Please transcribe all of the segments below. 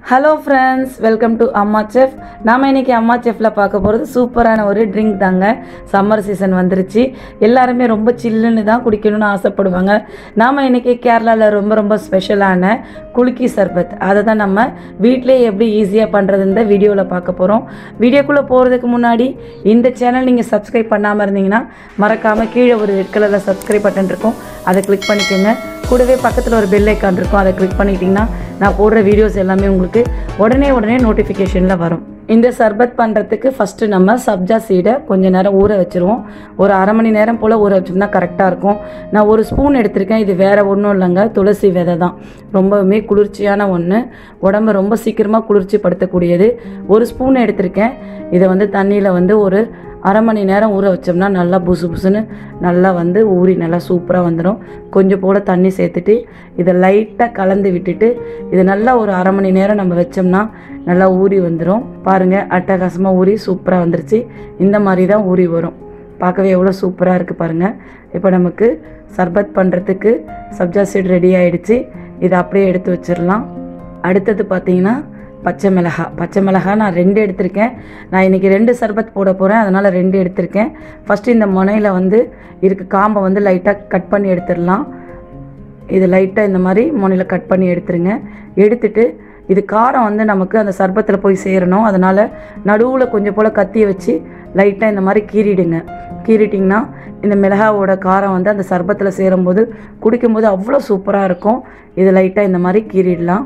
hello friends welcome to Amma chef நாம் இன்னைக்கு அம்மா செஃப்பில் பார்க்க போகிறது சூப்பரான ஒரு ட்ரிங்க் தாங்க சம்மர் சீசன் வந்துருச்சு எல்லாருமே ரொம்ப சில்லுன்னு தான் குடிக்கணும்னு ஆசைப்படுவாங்க நாம் இன்னைக்கு கேரளாவில் ரொம்ப ரொம்ப ஸ்பெஷலான குலுக்கி சர்பத் அதை தான் நம்ம வீட்டிலே எப்படி ஈஸியாக பண்ணுறது இந்த வீடியோவில் பார்க்க போகிறோம் வீடியோக்குள்ளே போகிறதுக்கு முன்னாடி இந்த சேனல் நீங்கள் சப்ஸ்கிரைப் பண்ணாமல் இருந்தீங்கன்னா மறக்காமல் கீழே ஒரு ரெட் கலரில் சப்ஸ்கிரைப் பட்டன் இருக்கும் அதை கிளிக் பண்ணிக்கோங்க கூடவே பக்கத்தில் ஒரு பெல் ஐக்கான் இருக்கும் அதை கிளிக் பண்ணிட்டீங்கன்னா நான் போடுற வீடியோஸ் எல்லாமே உங்களுக்கு உடனே உடனே நோட்டிஃபிகேஷனில் வரும் இந்த சர்பத் பண்ணுறதுக்கு ஃபஸ்ட்டு நம்ம சப்ஜா சீடை கொஞ்ச நேரம் ஊற வச்சுருவோம் ஒரு அரை மணி நேரம் போல் ஊற வச்சோம்னா கரெக்டாக இருக்கும் நான் ஒரு ஸ்பூன் எடுத்திருக்கேன் இது வேறு ஒன்றும் இல்லைங்க துளசி விதை தான் ரொம்பவுமே குளிர்ச்சியான ஒன்று உடம்பு ரொம்ப சீக்கிரமாக குளிர்ச்சி படுத்தக்கூடியது ஒரு ஸ்பூன் எடுத்திருக்கேன் இதை வந்து தண்ணியில் வந்து ஒரு அரை மணி நேரம் ஊற வச்சோம்னா நல்லா புசு புசுன்னு நல்லா வந்து ஊறி நல்லா சூப்பராக வந்துடும் கொஞ்சம் போல் தண்ணி சேர்த்துட்டு இதை லைட்டாக கலந்து விட்டுட்டு இது நல்லா ஒரு அரை மணி நேரம் நம்ம வச்சோம்னா நல்லா ஊறி வந்துடும் பாருங்கள் அட்டகாசமாக ஊறி சூப்பராக வந்துருச்சு இந்த மாதிரி தான் ஊறி வரும் பார்க்கவே எவ்வளோ சூப்பராக இருக்குது பாருங்கள் இப்போ நமக்கு சர்பத் பண்ணுறதுக்கு சப்ஜா சீட் ரெடி ஆயிடுச்சு இதை அப்படியே எடுத்து வச்சிடலாம் அடுத்தது பார்த்தீங்கன்னா பச்சை மிளகா பச்சை மிளகா நான் ரெண்டு எடுத்திருக்கேன் நான் இன்றைக்கி ரெண்டு சர்பத் போட போகிறேன் அதனால் ரெண்டு எடுத்திருக்கேன் ஃபஸ்ட்டு இந்த முனையில் வந்து இருக்க காம்பை வந்து லைட்டாக கட் பண்ணி எடுத்துடலாம் இது லைட்டாக இந்த மாதிரி முனையில் கட் பண்ணி எடுத்துருங்க எடுத்துட்டு இது காரம் வந்து நமக்கு அந்த சர்பத்தில் போய் சேரணும் அதனால் நடுவில் கொஞ்சம் போல் கத்தியை வச்சு லைட்டாக இந்த மாதிரி கீறிடுங்க கீறிட்டிங்கன்னா இந்த மிளகாவோட காரம் வந்து அந்த சர்பத்தில் சேரும்போது குடிக்கும்போது அவ்வளோ சூப்பராக இருக்கும் இது லைட்டாக இந்த மாதிரி கீறிடலாம்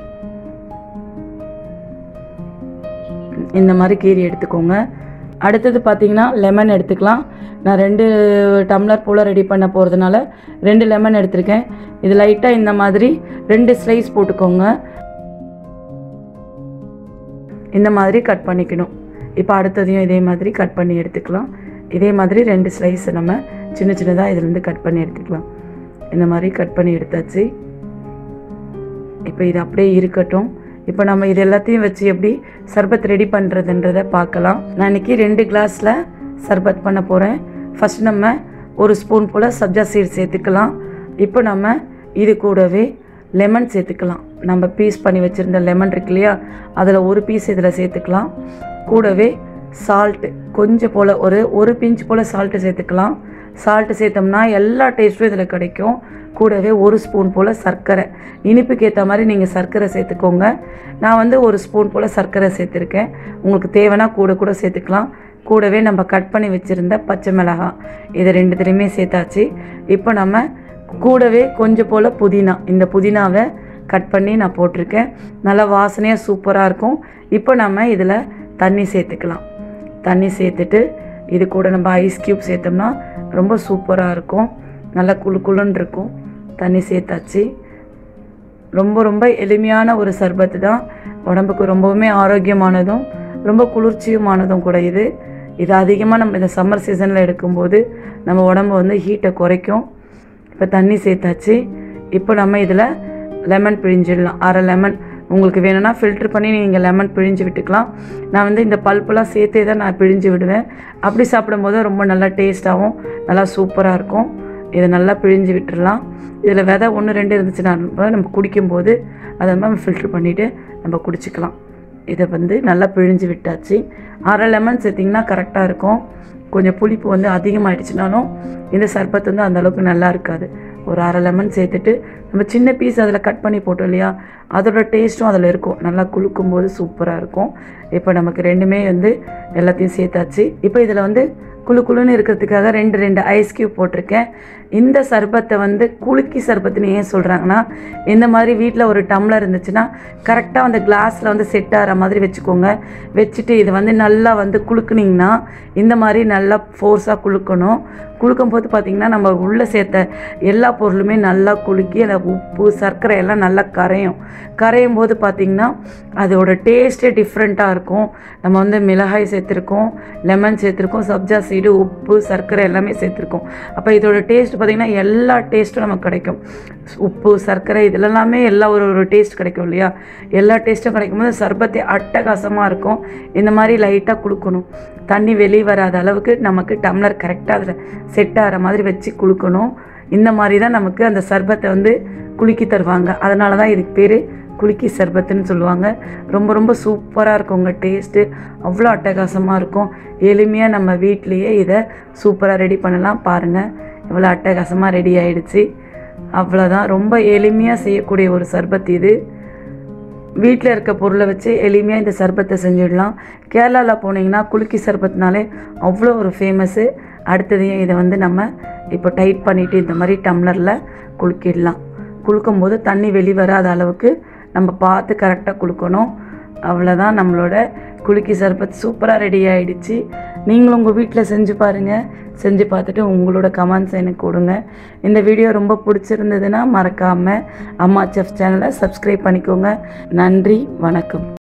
இந்த மாதிரி கீரி எடுத்துக்கோங்க அடுத்தது பார்த்தீங்கன்னா லெமன் எடுத்துக்கலாம் நான் ரெண்டு டம்ளர் போல் ரெடி பண்ண போகிறதுனால ரெண்டு லெமன் எடுத்திருக்கேன் இது லைட்டாக இந்த மாதிரி ரெண்டு ஸ்லைஸ் போட்டுக்கோங்க இந்த மாதிரி கட் பண்ணிக்கணும் இப்போ அடுத்ததையும் இதே மாதிரி கட் பண்ணி எடுத்துக்கலாம் இதே மாதிரி ரெண்டு ஸ்லைஸ் நம்ம சின்ன சின்னதாக இதுலேருந்து கட் பண்ணி எடுத்துக்கலாம் இந்த மாதிரி கட் பண்ணி எடுத்தாச்சு இப்போ இது அப்படியே இருக்கட்டும் இப்போ நம்ம இது எல்லாத்தையும் வச்சு எப்படி சர்பத் ரெடி பண்ணுறதுன்றதை பார்க்கலாம் நான் இன்றைக்கி ரெண்டு கிளாஸில் சர்பத் பண்ண போகிறேன் ஃபஸ்ட் நம்ம ஒரு ஸ்பூன் போல் சப்ஜா சீட் சேர்த்துக்கலாம் இப்போ நம்ம இது கூடவே லெமன் சேர்த்துக்கலாம் நம்ம பீஸ் பண்ணி வச்சுருந்த லெமன் இருக்கு இல்லையா அதில் ஒரு பீஸ் இதில் சேர்த்துக்கலாம் கூடவே சால்ட்டு கொஞ்சம் போல் ஒரு ஒரு பிஞ்ச் போல் சால்ட்டு சேர்த்துக்கலாம் சால்ட்டு சேர்த்தோம்னா எல்லா டேஸ்ட்டும் இதில் கிடைக்கும் கூடவே ஒரு ஸ்பூன் போல் சர்க்கரை இனிப்புக்கு ஏற்ற மாதிரி நீங்கள் சர்க்கரை சேர்த்துக்கோங்க நான் வந்து ஒரு ஸ்பூன் போல் சர்க்கரை சேர்த்துருக்கேன் உங்களுக்கு தேவைன்னா கூட கூட சேர்த்துக்கலாம் கூடவே நம்ம கட் பண்ணி வச்சுருந்த பச்சை மிளகாய் இது ரெண்டுத்துலேயுமே சேர்த்தாச்சு இப்போ நம்ம கூடவே கொஞ்சம் போல் புதினா இந்த புதினாவை கட் பண்ணி நான் போட்டிருக்கேன் நல்லா வாசனையாக சூப்பராக இருக்கும் இப்போ நம்ம இதில் தண்ணி சேர்த்துக்கலாம் தண்ணி சேர்த்துட்டு இது கூட நம்ம ஐஸ் க்யூப் சேர்த்தோம்னா ரொம்ப சூப்பராக இருக்கும் நல்லா குளு குளுன்னு இருக்கும் தண்ணி சேர்த்தாச்சு ரொம்ப ரொம்ப எளிமையான ஒரு சர்பத்து தான் உடம்புக்கு ரொம்பவுமே ஆரோக்கியமானதும் ரொம்ப குளிர்ச்சியுமானதும் கூட இது இது அதிகமாக நம்ம இந்த சம்மர் சீசனில் எடுக்கும்போது நம்ம உடம்பு வந்து ஹீட்டை குறைக்கும் இப்போ தண்ணி சேர்த்தாச்சு இப்போ நம்ம இதில் லெமன் பிழிஞ்சிடலாம் அரை லெமன் உங்களுக்கு வேணும்னா ஃபில்ட்ரு பண்ணி நீங்கள் லெமன் பிழிஞ்சு விட்டுக்கலாம் நான் வந்து இந்த பல்பெல்லாம் சேர்த்தே தான் நான் பிழிஞ்சு விடுவேன் அப்படி சாப்பிடும்போது ரொம்ப நல்லா டேஸ்ட்டாகவும் நல்லா சூப்பராக இருக்கும் இதை நல்லா பிழிஞ்சு விட்டுடலாம் இதில் விதை ஒன்று ரெண்டு இருந்துச்சுன்னா நம்ம குடிக்கும்போது அதை நம்ம ஃபில்ட்ரு பண்ணிவிட்டு நம்ம குடிச்சிக்கலாம் இதை வந்து நல்லா பிழிஞ்சு விட்டாச்சு அரை லெமன் சேர்த்திங்கன்னா கரெக்டாக இருக்கும் கொஞ்சம் புளிப்பு வந்து அதிகமாகிடுச்சுனாலும் இந்த சர்பத் வந்து அந்தளவுக்கு நல்லா இருக்காது ஒரு அரை லெமன் சேர்த்துட்டு நம்ம சின்ன பீஸ் அதில் கட் பண்ணி போட்டோம் இல்லையா அதோட டேஸ்ட்டும் அதில் இருக்கும் நல்லா குலுக்கும் போது சூப்பராக இருக்கும் இப்போ நமக்கு ரெண்டுமே வந்து எல்லாத்தையும் சேர்த்தாச்சு இப்போ இதில் வந்து குழு குழுன்னு இருக்கிறதுக்காக ரெண்டு ரெண்டு ஐஸ் க்யூப் போட்டிருக்கேன் இந்த சர்பத்தை வந்து குலுக்கி சர்பத்துன்னு ஏன் சொல்கிறாங்கன்னா இந்த மாதிரி வீட்டில் ஒரு டம்ளர் இருந்துச்சுன்னா கரெக்டாக அந்த கிளாஸில் வந்து செட் ஆகிற மாதிரி வச்சுக்கோங்க வச்சுட்டு இது வந்து நல்லா வந்து குலுக்குனிங்கன்னா இந்த மாதிரி நல்லா ஃபோர்ஸாக குலுக்கணும் குலுக்கும் போது பார்த்திங்கன்னா நம்ம உள்ளே சேர்த்த எல்லா பொருளுமே நல்லா குலுக்கி அந்த உப்பு சர்க்கரை எல்லாம் நல்லா கரையும் கரையும் போது பார்த்திங்கன்னா அதோட டேஸ்ட்டே டிஃப்ரெண்ட்டாக இருக்கும் நம்ம வந்து மிளகாய் சேர்த்துருக்கோம் லெமன் சேர்த்துருக்கோம் சப்ஜா சீடு உப்பு சர்க்கரை எல்லாமே சேர்த்துருக்கோம் அப்போ இதோட டேஸ்ட் பார்த்திங்கன்னா எல்லா டேஸ்ட்டும் நமக்கு கிடைக்கும் உப்பு சர்க்கரை இதெல்லாமே எல்லா ஒரு ஒரு டேஸ்ட் கிடைக்கும் இல்லையா எல்லா டேஸ்ட்டும் கிடைக்கும் போது சர்பத்தே அட்டகாசமாக இருக்கும் இந்த மாதிரி லைட்டாக கொடுக்கணும் தண்ணி வெளியே வராத அளவுக்கு நமக்கு டம்ளர் கரெக்டாக அதில் செட் ஆகிற மாதிரி வச்சு கொடுக்கணும் இந்த மாதிரி தான் நமக்கு அந்த சர்பத்தை வந்து குலுக்கி தருவாங்க அதனால தான் இதுக்கு பேர் குலுக்கி சர்பத்துன்னு சொல்லுவாங்க ரொம்ப ரொம்ப சூப்பராக இருக்குங்க டேஸ்ட்டு அவ்வளோ அட்டகாசமாக இருக்கும் எளிமையாக நம்ம வீட்லேயே இதை சூப்பராக ரெடி பண்ணலாம் பாருங்கள் இவ்வளோ அட்டகாசமாக ரெடி ஆயிடுச்சு அவ்வளோதான் ரொம்ப எளிமையாக செய்யக்கூடிய ஒரு சர்பத் இது வீட்டில் இருக்க பொருளை வச்சு எளிமையாக இந்த சர்பத்தை செஞ்சிடலாம் கேரளாவில் போனீங்கன்னா குலுக்கி சர்பத்னாலே அவ்வளோ ஒரு ஃபேமஸ்ஸு அடுத்ததையும் இதை வந்து நம்ம இப்போ டைட் பண்ணிவிட்டு இந்த மாதிரி டம்ளரில் குலுக்கிடலாம் குலுக்கும் போது தண்ணி வெளிவராத அளவுக்கு நம்ம பார்த்து கரெக்டாக குலுக்கணும் அவ்வளோதான் நம்மளோட குலுக்கி சர்பத் சூப்பராக ரெடி ஆயிடுச்சு நீங்களும் உங்கள் வீட்டில் செஞ்சு பாருங்கள் செஞ்சு பார்த்துட்டு உங்களோட கமெண்ட்ஸ் எனக்கு கொடுங்க இந்த வீடியோ ரொம்ப பிடிச்சிருந்ததுன்னா மறக்காமல் அம்மா செஃப் சேனலை சப்ஸ்கிரைப் பண்ணிக்கோங்க நன்றி வணக்கம்